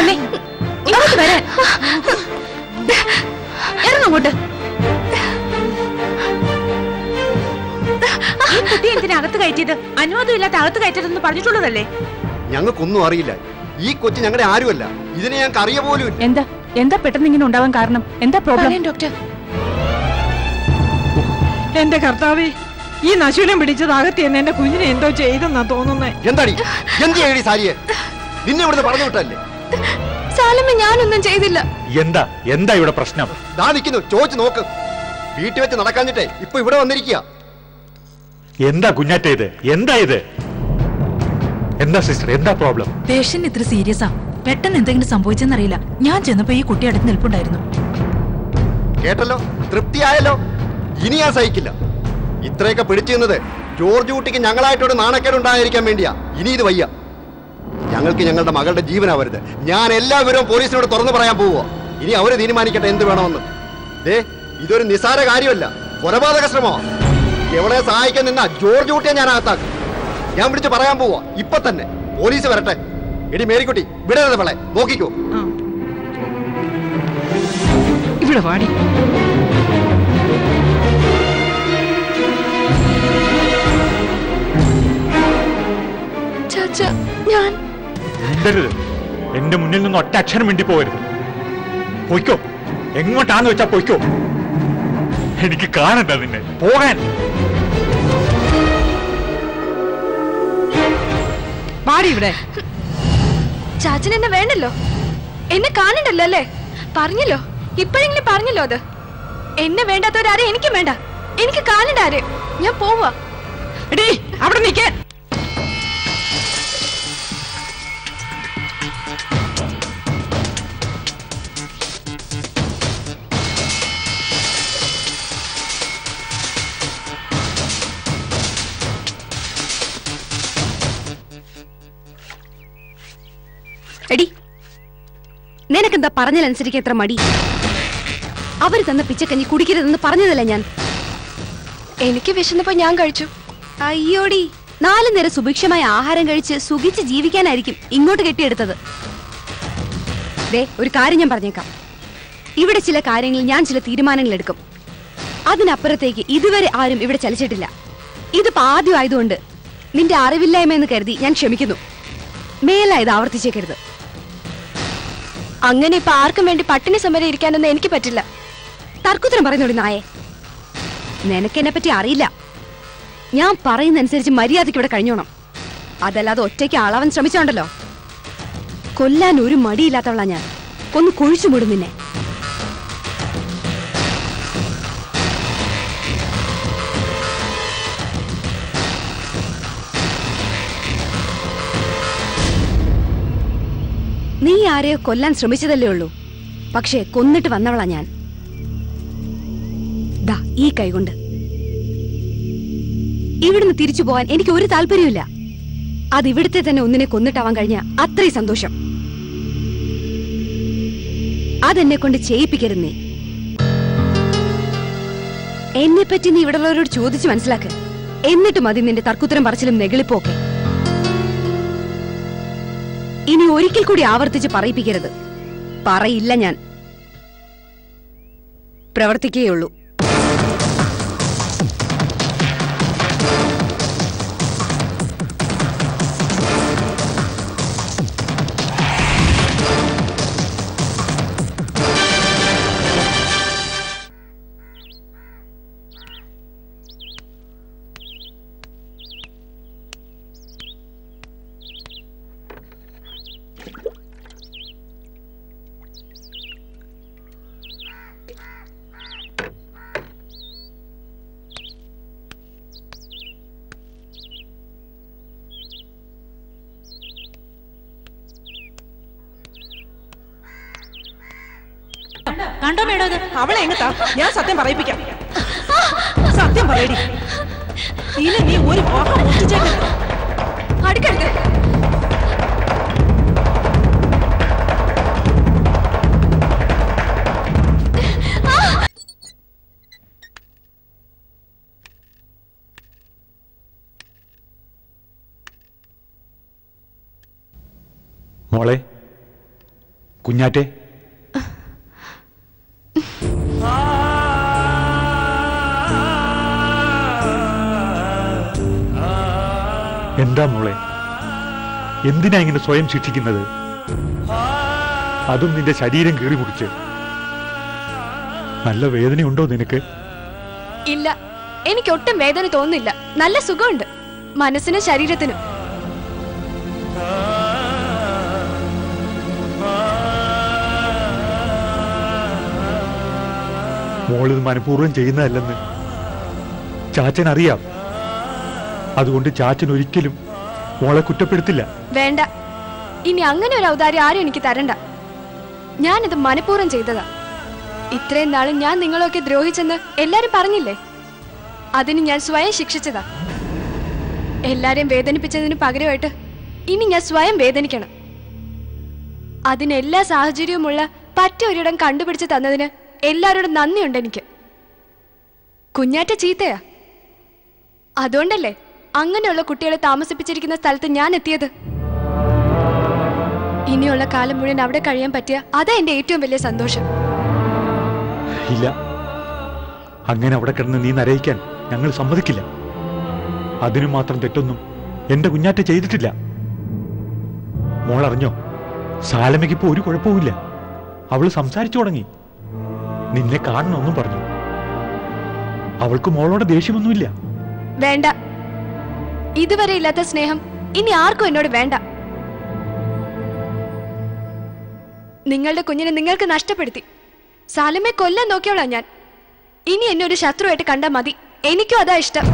വന്നേ ഇങ്ങോട്ട് വരാൻ ഇറങ്ങോട്ട് ഈ കുട്ടി എന്തിനാ അകത്ത് കയറ്റിയത് അനുവാദം ഇല്ലാത്ത അകത്ത് കയറ്റരുതെന്ന് പറഞ്ഞിട്ടുള്ളതല്ലേ ഞങ്ങൾക്കൊന്നും അറിയില്ല ഈ കൊച്ചു ഞങ്ങളുടെ ആരുമല്ല ഇതിനെ ഞങ്ങൾക്ക് അറിയ പോലും ഇല്ല എന്താ എന്താ പെട്ടെന്ന് ഇങ്ങനെ ഉണ്ടാവാൻ കാരണം എന്താ പ്രോബ്ലം ഡോക്ടർ എന്റെ കർത്താവേ ഈ നശൂലം പിടിച്ചത് അകത്ത് എന്ന് എന്റെ കുഞ്ഞിനെ എന്തോ ചെയ്തെന്നാ തോന്നുന്നേ എന്താടി എന്ത് ചെയ്യടി സാരിയെ നിന്നെ ഇവിടുന്ന് പറഞ്ഞു വിട്ടല്ലേ സാലമ്മ ഞാനൊന്നും ചെയ്തില്ല എന്താ എന്താ ഇവിടെ പ്രശ്നം ദാ നിൽക്കുന്നു ചോദിച്ചു നോക്ക് വീട്ടിൽ വെച്ച് നടക്കാഞ്ഞിട്ടേ ഇപ്പൊ ഇവിടെ വന്നിരിക്കുക എന്താ കുഞ്ഞാറ്റ ഇത് എന്താ ഇത് എന്താ സിസ്റ്റർ എന്താ പ്രോബ്ലം പേഷ്യന്റ് ഇത്ര സീരിയസാ പെട്ടെന്ന് എന്തെങ്കിലും സംഭവിച്ചെന്നറിയില്ല ഞാൻ ചെന്നപ്പോ ഈ കുട്ടി അടുത്ത് നിൽപ്പുണ്ടായിരുന്നു കേട്ടല്ലോ തൃപ്തിയായല്ലോ ഇനി ഞാൻ സഹിക്കില്ല ഇത്രയൊക്കെ പിടിച്ചു നിന്നത് ജോർജ് കുട്ടിക്ക് ഞങ്ങളായിട്ടൊരു നാണക്കേട് ഉണ്ടായിരിക്കാൻ വേണ്ടിയാ ഇനി ഇത് വയ്യ ഞങ്ങൾക്ക് ഞങ്ങളുടെ മകളുടെ ജീവനാവരുത് ഞാൻ എല്ലാ വിവരവും പോലീസിനോട് തുറന്നു പറയാൻ പോവുക ഇനി അവര് തീരുമാനിക്കട്ടെ എന്ത് വേണമെന്ന് ദേ ഇതൊരു നിസാര കാര്യമല്ല കൊലപാതക ശ്രമോ എവിടെ സഹായിക്കാൻ നിന്ന ജോർജ് കുട്ടിയെ ഞാൻ അകത്താക്കും ഞാൻ വിളിച്ച് പറയാൻ പോവാ ഇപ്പൊ തന്നെ പോലീസ് വരട്ടെ എടി മേരിക്കുട്ടി വിടരുത് അവളെ നോക്കിക്കോ ഇവിടെ വാടി ചാച്ച ഞാൻ മിണ്ടരുത് എന്റെ മുന്നിൽ നിന്ന് ഒറ്റ അക്ഷരം മിണ്ടി പോകരുത് പൊയ്ക്കോ എങ്ങോട്ടാന്ന് വെച്ചാ പൊയ്ക്കോ എനിക്ക് കാണണ്ട നിന്നെ പോകാൻ വാടി ഇവിടെ ചാച്ചൻ എന്നെ വേണ്ടല്ലോ എന്നെ കാണണ്ടല്ലോ അല്ലേ പറഞ്ഞല്ലോ ഇപ്പോഴെങ്കിലും പറഞ്ഞല്ലോ അത് എന്നെ വേണ്ടാത്തവരാരെ എനിക്കും വേണ്ട എനിക്ക് കാണണ്ട ആരെ ഞാൻ പോവാ എടീ അവിടെ നിൽക്കാൻ എടി നിനക്കെന്താ പറഞ്ഞതിനനുസരിച്ച് എത്ര മടി അവര് തന്ന പിച്ചക്കഞ്ഞി കുടിക്കരുതെന്ന് പറഞ്ഞതല്ലേ ഞാൻ എനിക്ക് വിശന്നപ്പോ ഞാൻ കഴിച്ചു അയ്യോടി നാലു നേരം സുഭിക്ഷമായ ആഹാരം കഴിച്ച് സുഖിച്ച് ജീവിക്കാനായിരിക്കും ഇങ്ങോട്ട് കെട്ടിയെടുത്തത് ദേ ഒരു കാര്യം ഞാൻ പറഞ്ഞേക്കാം ഇവിടെ ചില കാര്യങ്ങളിൽ ഞാൻ ചില തീരുമാനങ്ങൾ എടുക്കും അതിനപ്പുറത്തേക്ക് ഇതുവരെ ആരും ഇവിടെ ചലിച്ചിട്ടില്ല ഇതിപ്പോ ആദ്യം ആയതുകൊണ്ട് നിന്റെ അറിവില്ലായ്മ എന്ന് കരുതി ഞാൻ ക്ഷമിക്കുന്നു മേല ഇത് ആവർത്തിച്ചേക്കരുത് അങ്ങനെ ഇപ്പൊ ആർക്കും വേണ്ടി പട്ടിണി സമരം ഇരിക്കാനൊന്നും എനിക്ക് പറ്റില്ല തർക്കുത്തരം പറയുന്നോടി നായെ നിനക്കെന്നെ പറ്റി അറിയില്ല ഞാൻ പറയുന്നതനുസരിച്ച് മര്യാദയ്ക്ക് ഇവിടെ കഴിഞ്ഞോണം അതല്ലാതെ ഒറ്റയ്ക്ക് ആളാവാൻ ശ്രമിച്ചോണ്ടല്ലോ കൊല്ലാൻ ഒരു മടിയില്ലാത്തവളാ ഞാൻ ഒന്ന് കുഴിച്ചു മൂടും നിന്നെ നീ ആരെയോ കൊല്ലാൻ ശ്രമിച്ചതല്ലേ ഉള്ളൂ പക്ഷേ കൊന്നിട്ട് വന്നവളാ ഞാൻ ദാ ഈ കൈകൊണ്ട് ഇവിടുന്ന് തിരിച്ചു പോകാൻ എനിക്ക് ഒരു താല്പര്യമില്ല അത് ഇവിടുത്തെ തന്നെ ഒന്നിനെ കൊന്നിട്ടാവാൻ കഴിഞ്ഞ അത്രയും സന്തോഷം അതെന്നെ കൊണ്ട് ചെയ്യിപ്പിക്കരുത് നീ എന്നെ പറ്റി നീ ഇവിടെയുള്ളവരോട് ചോദിച്ചു മനസ്സിലാക്ക് എന്നിട്ട് മതി നിന്റെ തർക്കുത്തരം പറച്ചിലും നെഗളിപ്പോക്കെ ഇനി ഒരിക്കൽ കൂടി ആവർത്തിച്ച് പറയിപ്പിക്കരുത് പറയില്ല ഞാൻ പ്രവർത്തിക്കുകയുള്ളൂ കണ്ടോ മേഡം അത് അവളെ എങ്ങത്താ ഞാൻ സത്യം പറയിപ്പിക്കാം സത്യം പറയടി ഇനി നീ ഒരു വാഹം ഒട്ടിച്ചേക്കരുത് അടുക്കരുത് മോളെ കുഞ്ഞാറ്റെ എന്താ മോളെ എന്തിനാ ഇങ്ങനെ സ്വയം ശിക്ഷിക്കുന്നത് അതും നിന്റെ ശരീരം കീറി മുറിച്ച് നല്ല വേദനയുണ്ടോ നിനക്ക് ഇല്ല എനിക്ക് ഒട്ടും വേദന തോന്നുന്നില്ല നല്ല സുഖമുണ്ട് മനസ്സിനും ശരീരത്തിനും മോളിത് മനഃപൂർവ്വം ചെയ്യുന്നതല്ലെന്ന് ചാച്ചൻ അറിയാം അതുകൊണ്ട് ചാച്ചൻ ഒരിക്കലും മോളെ കുറ്റപ്പെടുത്തില്ല വേണ്ട ഇനി അങ്ങനെ ഒരു ഔദാര്യം ആരും എനിക്ക് തരണ്ട ഞാനിത് മനഃപൂർവ്വം ചെയ്തതാ ഇത്രയും നാളും ഞാൻ നിങ്ങളൊക്കെ ദ്രോഹിച്ചെന്ന് എല്ലാരും പറഞ്ഞില്ലേ അതിന് ഞാൻ സ്വയം ശിക്ഷിച്ചതാ എല്ലാരെയും വേദനിപ്പിച്ചതിന് പകരമായിട്ട് ഇനി ഞാൻ സ്വയം വേദനിക്കണം അതിന് എല്ലാ സാഹചര്യവുമുള്ള പറ്റിയ ഒരിടം കണ്ടുപിടിച്ച് തന്നതിന് എല്ലാവരോടും നന്ദിയുണ്ട് എനിക്ക് കുഞ്ഞാറ്റ ചീത്തയാ അതുകൊണ്ടല്ലേ അങ്ങനെയുള്ള കുട്ടികളെ താമസിപ്പിച്ചിരിക്കുന്ന സ്ഥലത്ത് ഞാൻ എത്തിയത് ഇനിയുള്ള കാലം മുഴുവൻ അവിടെ കഴിയാൻ പറ്റിയ അതാ എന്റെ ഏറ്റവും വലിയ സന്തോഷം ഇല്ല അങ്ങനെ അവിടെ കിടന്ന് നീ നരയിക്കാൻ ഞങ്ങൾ സമ്മതിക്കില്ല അതിനു മാത്രം തെറ്റൊന്നും എന്റെ കുഞ്ഞാറ്റ ചെയ്തിട്ടില്ല മോൾ അറിഞ്ഞോ സാലമയ്ക്ക് ഇപ്പോ ഒരു കുഴപ്പവുമില്ല അവള് സംസാരിച്ചു തുടങ്ങി നിന്നെ കാണണമെന്നും പറഞ്ഞു അവൾക്ക് മോളോട് ദേഷ്യമൊന്നുമില്ല വേണ്ട ഇതുവരെ ഇല്ലാത്ത സ്നേഹം ഇനി ആർക്കും എന്നോട് വേണ്ട നിങ്ങളുടെ കുഞ്ഞിനെ നിങ്ങൾക്ക് നഷ്ടപ്പെടുത്തി സാലമെ കൊല്ലാൻ നോക്കിയോളാം ഞാൻ ഇനി എന്നെ ഒരു ശത്രുവായിട്ട് കണ്ടാൽ മതി എനിക്കും അതാ ഇഷ്ടം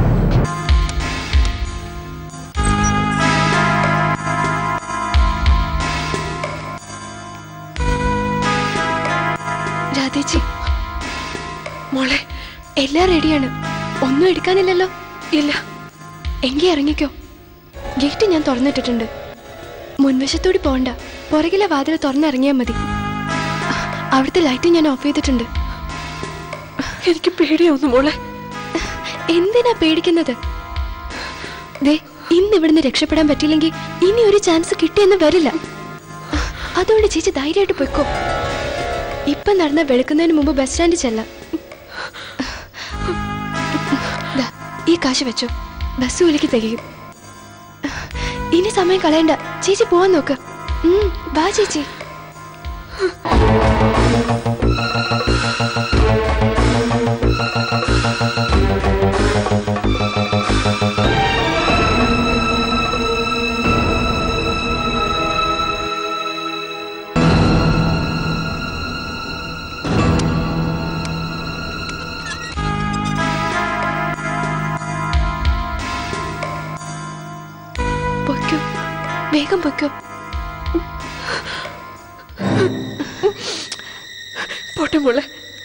രാധേച്ചി മോളെ എല്ലാം റെഡിയാണ് ഒന്നും എടുക്കാനില്ലല്ലോ ഇല്ല എങ്കി ഇറങ്ങിക്കോ ഗേറ്റ് ഞാൻ തുറന്നിട്ടിട്ടുണ്ട് മുൻവശത്തോടി പോണ്ട പുറകിലെ വാതിൽ തുറന്നിറങ്ങിയാൽ മതി അവിടുത്തെ ലൈറ്റ് ഞാൻ ഓഫ് ചെയ്തിട്ടുണ്ട് എനിക്ക് പേടിയാവുന്നു മോളെ എന്തിനാ പേടിക്കുന്നത് ദേ ഇന്ന് ഇവിടുന്ന് രക്ഷപ്പെടാൻ പറ്റിയില്ലെങ്കിൽ ഇനി ഒരു ചാൻസ് കിട്ടിയെന്ന് വരില്ല അതുകൊണ്ട് ചേച്ചി ധൈര്യമായിട്ട് പോയിക്കോ ഇപ്പൊ നടന്ന വെളുക്കുന്നതിന് മുമ്പ് ബസ് സ്റ്റാൻഡിൽ ചെല്ലാം ദാ, ഈ കാശ് വെച്ചോ ബസ് വിളിക്ക് തികയും ഇനി സമയം കളയണ്ട ചേച്ചി പോവാൻ നോക്ക് ഉം, വാ ചേച്ചി പൊയ്ക്കോ വേഗം പൊയ്ക്കോ പോട്ടെ മോളെ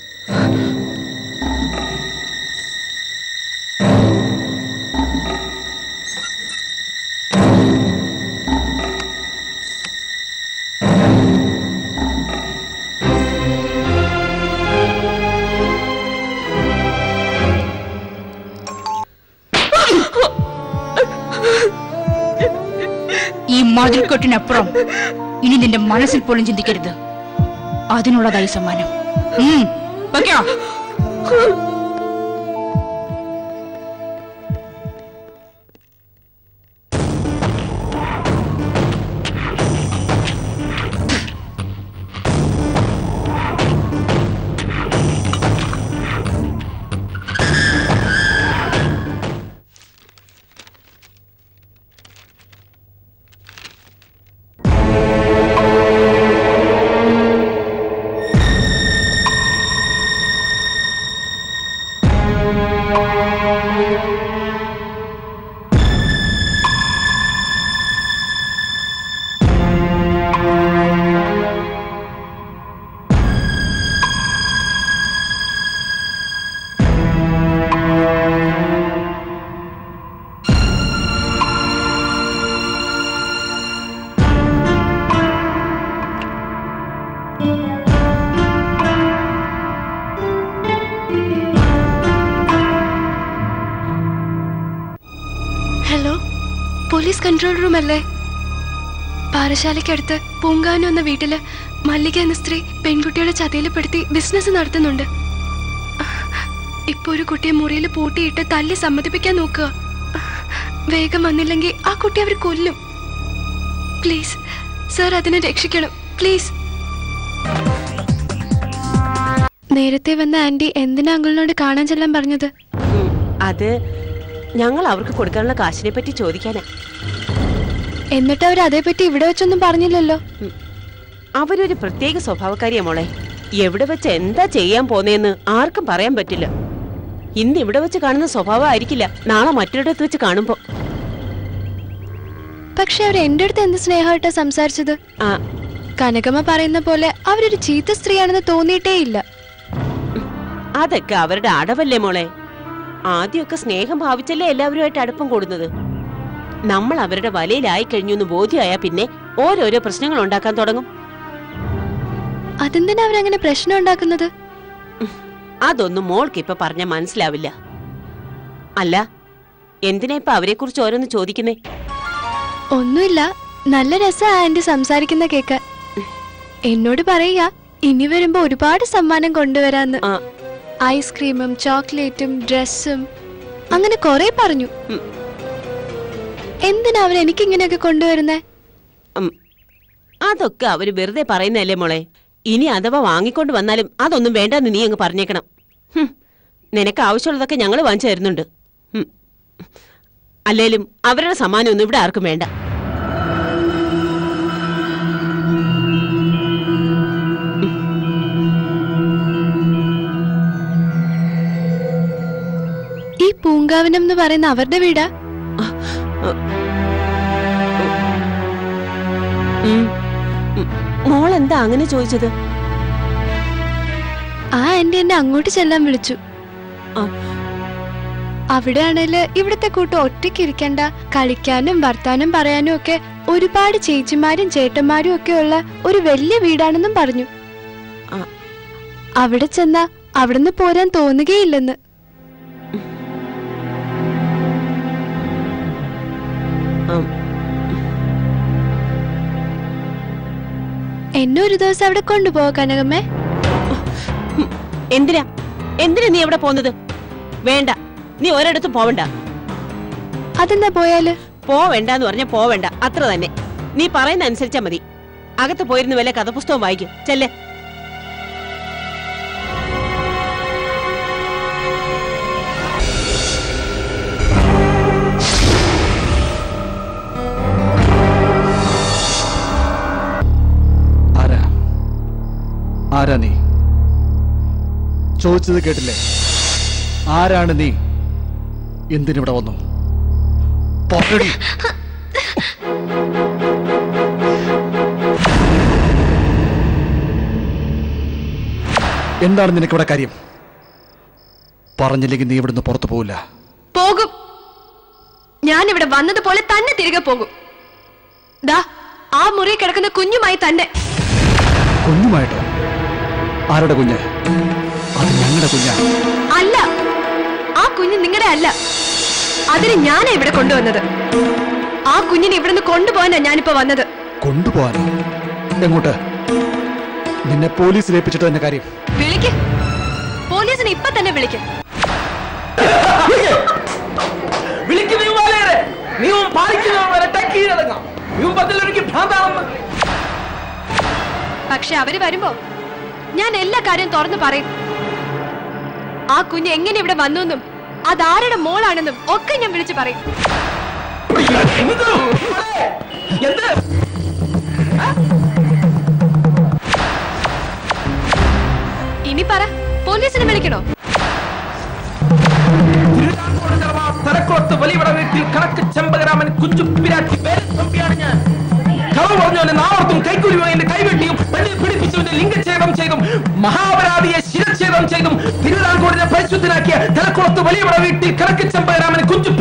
ഈ മതിൽക്കെട്ടിനപ്പുറം ഇനി നിന്റെ മനസ്സിൽ പോലും ചിന്തിക്കരുത് അതിനുള്ളതായി സമ്മാനം ഉം, വെക്കോ? ഹലോ പോലീസ് കൺട്രോൾ റൂം അല്ലേ പാറശാലയ്ക്കടുത്ത് പൂങ്കാനം എന്ന വീട്ടില് മല്ലിക എന്ന സ്ത്രീ പെൺകുട്ടികളെ ചതയിൽപ്പെടുത്തി ബിസിനസ് നടത്തുന്നുണ്ട് ഇപ്പൊ ഒരു കുട്ടിയെ മുറിയിൽ പൂട്ടിയിട്ട് തല്ലി സമ്മതിപ്പിക്കാൻ നോക്കുക വേഗം വന്നില്ലെങ്കിൽ ആ കുട്ടി അവർ കൊല്ലും പ്ലീസ് സർ അതിനെ രക്ഷിക്കണം പ്ലീസ് നേരത്തെ വന്ന ആന്റി എന്തിനാ അങ്കിളിനോട് കാണാൻ ചെല്ലാൻ പറഞ്ഞത് ഉം, അത് ഞങ്ങൾ അവർക്ക് കൊടുക്കാനുള്ള കാശിനെ പറ്റി ചോദിക്കാനാ എന്നിട്ട് അവർ അതേപറ്റി ഇവിടെ വെച്ചൊന്നും പറഞ്ഞില്ലല്ലോ അവരൊരു പ്രത്യേക സ്വഭാവക്കാരിയാ മോളെ എവിടെ വെച്ച് എന്താ ചെയ്യാൻ പോന്നേന്ന് ആർക്കും പറയാൻ പറ്റില്ല ഇന്ന് ഇവിടെ വെച്ച് കാണുന്ന സ്വഭാവം ആയിരിക്കില്ല നാളെ മറ്റൊരിടത്ത് വെച്ച് കാണുമ്പോ പക്ഷെ അവർ എന്റെ അടുത്ത് എന്ത് സ്നേഹമായിട്ടാ സംസാരിച്ചത് ആ കനകമ്മ പറയുന്ന പോലെ അവരൊരു ചീത്ത സ്ത്രീയാണെന്ന് തോന്നിയിട്ടേ ഇല്ല അതൊക്കെ അവരുടെ അടവല്ലേ മോളെ ആദ്യമൊക്കെ സ്നേഹം ഭാവിച്ചല്ലേ എല്ലാവരുമായിട്ട് അടുപ്പം കൂടുന്നത് നമ്മൾ അവരുടെ വലയിലായി കഴിഞ്ഞു എന്ന് ബോധ്യമായാ പിന്നെ ഓരോരോ പ്രശ്നങ്ങൾ ഉണ്ടാക്കാൻ തുടങ്ങും അതെന്തിനാ അവരങ്ങനെ പ്രശ്നം ഉണ്ടാക്കുന്നത് അതൊന്നും മോൾക്ക് ഇപ്പൊ പറഞ്ഞാൽ മനസ്സിലാവില്ല അല്ല എന്തിനാ ഇപ്പൊ അവരെ കുറിച്ച് ഓരോന്ന് ചോദിക്കുന്നേ ഒന്നുമില്ല നല്ല രസാ ആന്റി സംസാരിക്കുന്ന കേക്കാൻ എന്നോട് പറയാ ഇനി വരുമ്പോ ഒരുപാട് സമ്മാനം കൊണ്ടുവരാന്ന് ആ ഐസ്ക്രീമും ചോക്ലേറ്റും ഡ്രസ്സും അങ്ങനെ കൊറേ പറഞ്ഞു ഉം. എന്തിനാ അവർ എനിക്കിങ്ങനെയൊക്കെ കൊണ്ടുവരുന്നേ ഉം. അതൊക്കെ അവര് വെറുതെ പറയുന്നതല്ലേ മോളെ ഇനി അഥവാ വാങ്ങിക്കൊണ്ട് വന്നാലും അതൊന്നും വേണ്ടെന്ന് നീ അങ്ങ് പറഞ്ഞേക്കണം ഹും. നിനക്ക് ആവശ്യമുള്ളതൊക്കെ ഞങ്ങൾ വാങ്ങിച്ചു തരുന്നുണ്ട് ഹും. അല്ലേലും അവരുടെ സമ്മാനമൊന്നും ഇവിടെ ആർക്കും വേണ്ട ഈ പൂങ്കാവനം എന്ന് പറയുന്ന അവരുടെ വീടാ ഉം. ഉം. മോൾ എന്താ അങ്ങനെ ചോദിച്ചത് ആ ആന്റി എന്നെ അങ്ങോട്ട് ചെല്ലാൻ വിളിച്ചു ആ. അവിടെയാണേല് ഇവിടത്തെ കൂട്ട് ഒറ്റയ്ക്ക് ഇരിക്കണ്ട കളിക്കാനും വർത്താനം പറയാനും ഒക്കെ ഒരുപാട് ചേച്ചിമാരും ചേട്ടന്മാരും ഒക്കെ ഉള്ള ഒരു വലിയ വീടാണെന്നും പറഞ്ഞു ആ. അവിടെ ചെന്നാ അവിടുന്ന് പോരാൻ തോന്നുകയില്ലെന്ന് ഉം. എന്നെ ഒരു ദിവസം അവിടെ കൊണ്ടുപോവാ കനകമ്മേ ഉം. എന്തിനാ എന്തിനാ നീ എവിടെ പോകുന്നത് വേണ്ട നീ ഒരിടത്തും പോവണ്ട അതെന്താ പോയാല് പോവേണ്ടെന്ന് പറഞ്ഞ പോവേണ്ട അത്ര തന്നെ നീ പറയുന്ന അനുസരിച്ചാ മതി അകത്ത് പോയിരുന്ന വല്ല കഥപുസ്തകം വായിക്കും ചെല്ലേ ആരാ ആരാ നീ ചോദിച്ചത് കേട്ടില്ലേ ആരാണ് നീ എന്തിനിവിടെ വന്നു പൊട്ടടി. എന്താണ് നിനക്കിവിടെ കാര്യം പറഞ്ഞില്ലെങ്കിൽ നീ ഇവിടുന്ന് പുറത്തു പോവില്ല പോകും ഞാൻ ഇവിടെ വന്നതുപോലെ തന്നെ തിരികെ പോകും ദാ ആ മുറി കിടക്കുന്ന കുഞ്ഞുമായി തന്നെ കുഞ്ഞുമായിട്ടോ ആരുടെ കുഞ്ഞ് അത് ഞങ്ങളുടെ കുഞ്ഞാ അല്ല ആ കുഞ്ഞ് നിങ്ങളുടെ അല്ല അതിന് ഞാനാ ഇവിടെ കൊണ്ടുവന്നത് ആ കുഞ്ഞിനെ ഇവിടുന്ന് കൊണ്ടുപോകാനാ ഞാനിപ്പോ വന്നത് കൊണ്ടുപോകാനോ എങ്ങോട്ട് നിന്നെ പോലീസിൽ ഏൽപ്പിച്ചിട്ട് തന്നെ കാര്യം വിളിക്ക് പോലീസിനെ ഇപ്പൊ തന്നെ വിളിക്ക് വിളിക്കുന്ന യുവാലയുടെ നിയമം പാലിക്കുന്നവരെ കീഴടങ്ങാം രൂപത്തിലൊരുക്കി ഭ്രാന്താണെന്ന് പക്ഷെ അവര് വരുമ്പോ ഞാൻ എല്ലാ കാര്യം തുറന്നു പറയും ആ കുഞ്ഞ് എങ്ങനെ ഇവിടെ വന്നു എന്നും അതാരുടെ മോളാണെന്നും ഒക്കെ ഞാൻ വിളിച്ചു പറയും എന്ത്? എന്ത് ഇനി പറ പോലീസിനെ വിളിക്കണോ തലക്കുളത്ത് വലിയവട വീട്ടിൽ കണക്ക് ചെമ്പകരാമൻ കുഞ്ചു പിരാട്ടി പേരത്തമ്പിയാണ് ഞാൻ കളവ് പറഞ്ഞവന്റെ നാവർത്തും കൈക്കൂലി വാങ്ങിന്റെ കൈവെട്ടിയും പെണ്ണിൽ പിടിപ്പിച്ചവന്റെ ലിംഗഛേദം ചെയ്തും മഹാപരാധിയെ ശിരച്ഛേദം ചെയ്തും തിരുവിതാംകൂറിനെ പരിശുദ്ധനാക്കിയ തലക്കുളത്ത് വലിയവട വീട്ടിൽ കണക്ക് ചെമ്പകരാമൻ കുഞ്ചു